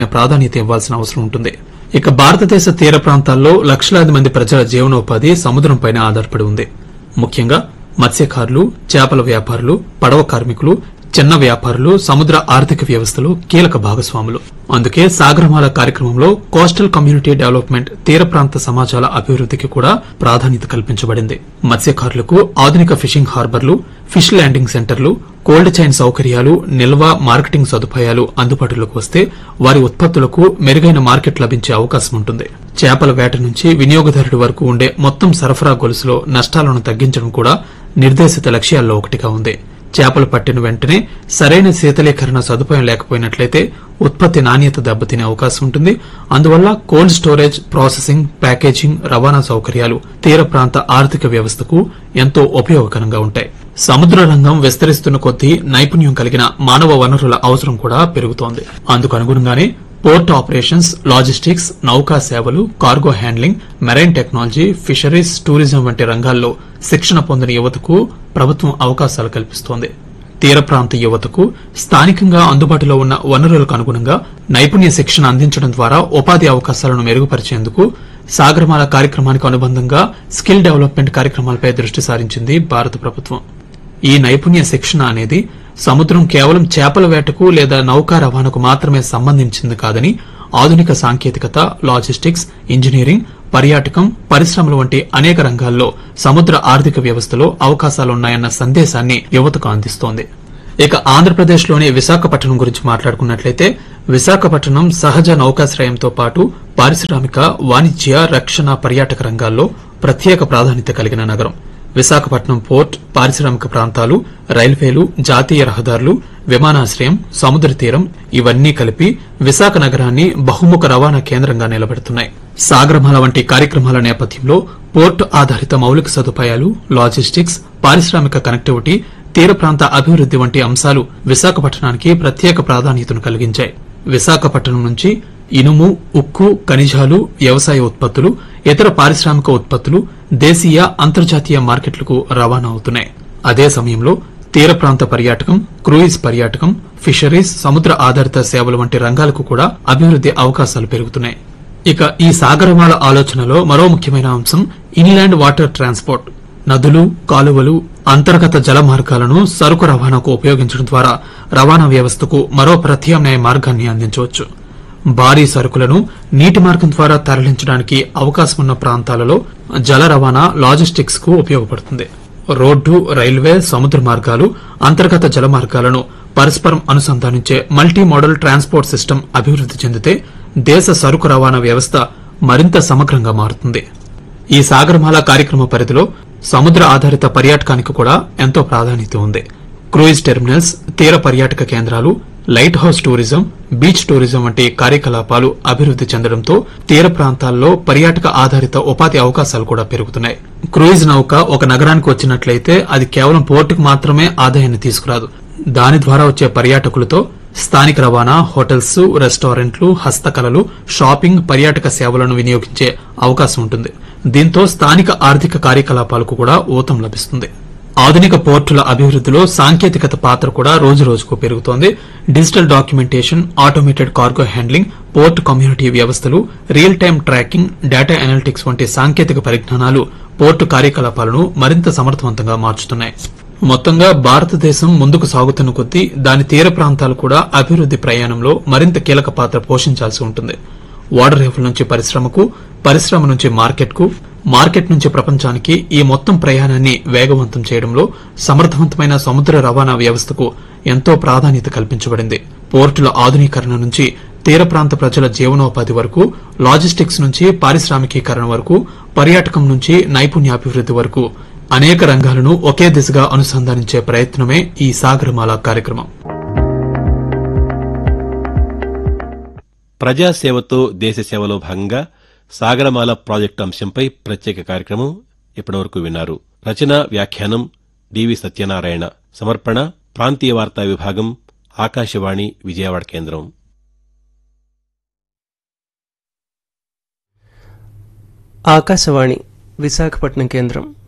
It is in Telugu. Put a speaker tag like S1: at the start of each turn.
S1: ప్రాధాన్యత ఇవ్వాల్సిన అవసరం ఉంటుంది ఇక భారతదేశ తీర ప్రాంతాల్లో లక్షలాది మంది ప్రజల జీవనోపాధి సముద్రంపైన ఆధారపడి ఉంది ముఖ్యంగా మత్స్యకారులు చేపల వ్యాపారులు పడవ కార్మికులు చిన్న వ్యాపారులు సముద్ర ఆర్థిక వ్యవస్థలో కీలక భాగస్వాములు అందుకే సాగరమాల కార్యక్రమంలో కోస్టల్ కమ్యూనిటీ డెవలప్మెంట్ తీర ప్రాంత సమాజాల అభివృద్ధికి కూడా ప్రాధాన్యత కల్పించబడింది మత్స్యకారులకు ఆధునిక ఫిషింగ్ హార్బర్లు ఫిష్ ల్యాండింగ్ సెంటర్లు కోల్డ్ చైన్ సౌకర్యాలు నిల్వ మార్కెటింగ్ సదుపాయాలు అందుబాటులోకి వస్తే వారి ఉత్పత్తులకు మెరుగైన మార్కెట్ లభించే అవకాశం ఉంటుంది చేపల వేట నుంచి వినియోగదారుడి వరకు ఉండే మొత్తం సరఫరా గొలుసులో నష్టాలను తగ్గించడం కూడా నిర్దేశిత లక్ష్యాల్లో ఒకటిగా ఉంది చేపలు పట్టిన వెంటనే సరైన శీతలీకరణ సదుపాయం లేకపోయినట్లయితే ఉత్పత్తి నాణ్యత దెబ్బతినే అవకాశం ఉంటుంది అందువల్ల కోల్డ్ స్టోరేజ్ ప్రాసెసింగ్ ప్యాకేజింగ్ రవాణా సౌకర్యాలు తీర ప్రాంత ఆర్థిక వ్యవస్థకు ఎంతో ఉపయోగకరంగా ఉంటాయి సముద్ర రంగం విస్తరిస్తున్న కొద్దీ నైపుణ్యం కలిగిన మానవ వనరుల అవసరం కూడా పెరుగుతోంది అందుకు అనుగుణంగానే పోర్ట్ ఆపరేషన్స్ లాజిస్టిక్స్ నౌకా సేవలు cargo handling marine technology fisheries tourism వంటి రంగాల్లో శిక్షణ పొందిన యువతకు ప్రభుత్వం అవకాశాలు కల్పిస్తోంది తీర ప్రాంత యువతకు స్థానికంగా అందుబాటులో ఉన్న వనరులకు అనుగుణంగా నైపుణ్య శిక్షణ అందించడం ద్వారా ఉపాధి అవకాశాలను మెరుగుపరిచేందుకు సాగరమాల కార్యక్రమానికి అనుబంధంగా స్కిల్ డెవలప్మెంట్ కార్యక్రమాలపై దృష్టి సారించింది భారత ప్రభుత్వం ఈ నైపుణ్య శిక్షణ అనేది సముద్రం కేవలం చేపల వేటకు లేదా నౌకా రవాణాకు మాత్రమే సంబంధించింది కాదని ఆధునిక సాంకేతికత లాజిస్టిక్స్ ఇంజనీరింగ్ పర్యాటకం పరిశ్రమలు వంటి అనేక రంగాల్లో సముద్ర ఆర్థిక వ్యవస్థలో అవకాశాలున్నాయన్న సందేశాన్ని యువతకు అందిస్తోంది ఇక ఆంధ్రప్రదేశ్లోని విశాఖపట్నం గురించి మాట్లాడుకున్నట్లయితే విశాఖపట్నం సహజ నౌకాశ్రయంతో పాటు పారిశ్రామిక వాణిజ్య రక్షణ పర్యాటక రంగాల్లో ప్రత్యేక ప్రాధాన్యత కలిగిన నగరం విశాఖపట్నం పోర్ట్ పారిశ్రామిక ప్రాంతాలు రైల్వేలు జాతీయ రహదారులు విమానాశ్రయం సముద్ర తీరం ఇవన్నీ కలిపి విశాఖ నగరాన్ని బహుముఖ రవాణా కేంద్రంగా నిలబెడుతున్నాయి సాగరమాల వంటి కార్యక్రమాల నేపథ్యంలో పోర్టు ఆధారిత మౌలిక సదుపాయాలు లాజిస్టిక్స్ పారిశ్రామిక కనెక్టివిటీ తీర ప్రాంత అభివృద్ది వంటి అంశాలు విశాఖపట్నానికి ప్రత్యేక ప్రాధాన్యతను కలిగించాయి విశాఖపట్నం నుంచి ఇనుము ఉక్కు ఖనిజాలు వ్యవసాయ ఉత్పత్తులు ఇతర పారిశ్రామిక ఉత్పత్తులు దేశీయ అంతర్జాతీయ మార్కెట్లకు రవాణా అవుతున్నాయి అదే సమయంలో తీర ప్రాంత పర్యాటకం క్రూయిజ్ పర్యాటకం ఫిషరీస్ సముద్ర ఆధారిత సేవలు వంటి రంగాలకు కూడా అభివృద్ది అవకాశాలు పెరుగుతున్నాయి ఇక ఈ సాగరమాల ఆలోచనలో మరో ముఖ్యమైన అంశం ఇన్లాండ్ వాటర్ ట్రాన్స్పోర్ట్ నదులు కాలువలు అంతర్గత జల మార్గాలను సరుకు రవాణాకు ఉపయోగించడం ద్వారా రవాణా వ్యవస్థకు మరో ప్రత్యామ్నాయ మార్గాన్ని అందించవచ్చు భారీ సరుకులను నీటి మార్గం ద్వారా తరలించడానికి అవకాశం ఉన్న ప్రాంతాలలో జల రవాణా లాజిస్టిక్స్ కు ఉపయోగపడుతుంది రోడ్డు రైల్వే సముద్ర మార్గాలు అంతర్గత జల మార్గాలను పరస్పరం అనుసంధానించే మల్టీ మోడల్ ట్రాన్స్పోర్ట్ సిస్టమ్ అభివృద్ది చెందితే దేశ సరుకు రవాణా వ్యవస్థ మరింత సమగ్రంగా మారుతుంది ఈ సాగరమాల కార్యక్రమ పరిధిలో సముద్ర ఆధారిత పర్యాటకానికి కూడా ఎంతో ప్రాధాన్యత ఉంది క్రూయిజ్ టెర్మినల్స్ తీర పర్యాటక కేంద్రాలు lighthouse tourism beach tourism వంటి కార్యకలాపాలు అభివృద్ది చెందడంతో తీర ప్రాంతాల్లో పర్యాటక ఆధారిత ఉపాధి అవకాశాలు కూడా పెరుగుతున్నాయి క్రూయిజ్ నౌక ఒక నగరానికి వచ్చినట్లయితే అది కేవలం పోర్టుకు మాత్రమే ఆదాయాన్ని తీసుకురాదు దాని ద్వారా వచ్చే పర్యాటకులతో స్థానిక రవాణా హోటల్స్ రెస్టారెంట్లు హస్తకళలు షాపింగ్ పర్యాటక సేవలను వినియోగించే అవకాశం ఉంటుంది దీంతో స్థానిక ఆర్థిక కార్యకలాపాలకు కూడా ఊతం లభిస్తుంది ఆధునిక పోర్టుల అభివృద్దిలో సాంకేతికత పాత్ర కూడా రోజు రోజుకు పెరుగుతోంది digital documentation automated cargo handling port community వ్యవస్థలు real time tracking data analytics వంటి సాంకేతిక పరిజ్ఞానాలు పోర్టు కార్యకలాపాలను మరింత సమర్థవంతంగా మార్చుతున్నాయి మొత్తంగా భారతదేశం ముందుకు సాగుతున్న కొద్దీ దాని తీర ప్రాంతాలు కూడా అభివృద్ది ప్రయాణంలో మరింత కీలక పాత్ర పోషించాల్సి ఉంటుంది ఓడరేవుల నుంచి పరిశ్రమకు పరిశ్రమ నుంచి మార్కెట్కు మార్కెట్ నుంచి ప్రపంచానికి ఈ మొత్తం ప్రయాణాన్ని వేగవంతం చేయడంలో సమర్థవంతమైన సముద్ర రవాణా వ్యవస్థకు ఎంతో ప్రాధాన్యత కల్పించబడింది పోర్టుల ఆధునీకరణ నుంచి తీర ప్రాంత ప్రజల జీవనోపాధి వరకు లాజిస్టిక్స్ నుంచి పారిశ్రామికీకరణ వరకు పర్యాటకం నుంచి నైపుణ్యాభివృద్ది వరకు అనేక రంగాలను ఒకే దిశగా అనుసంధానించే ప్రయత్నమే ఈ సాగరమాల కార్యక్రమం
S2: ప్రజాసేవతో దేశ సేవలో భాగంగా సాగరమాల ప్రాజెక్టు అంశంపై ప్రత్యేక కార్యక్రమం ఇప్పటివరకు విన్నారు రచన వ్యాఖ్యానం డివి సత్యనారాయణ సమర్పణ ప్రాంతీయ వార్తా విభాగం ఆకాశవాణి విజయవాడ కేంద్రం
S3: ఆకాశవాణి విశాఖపట్నం కేంద్రం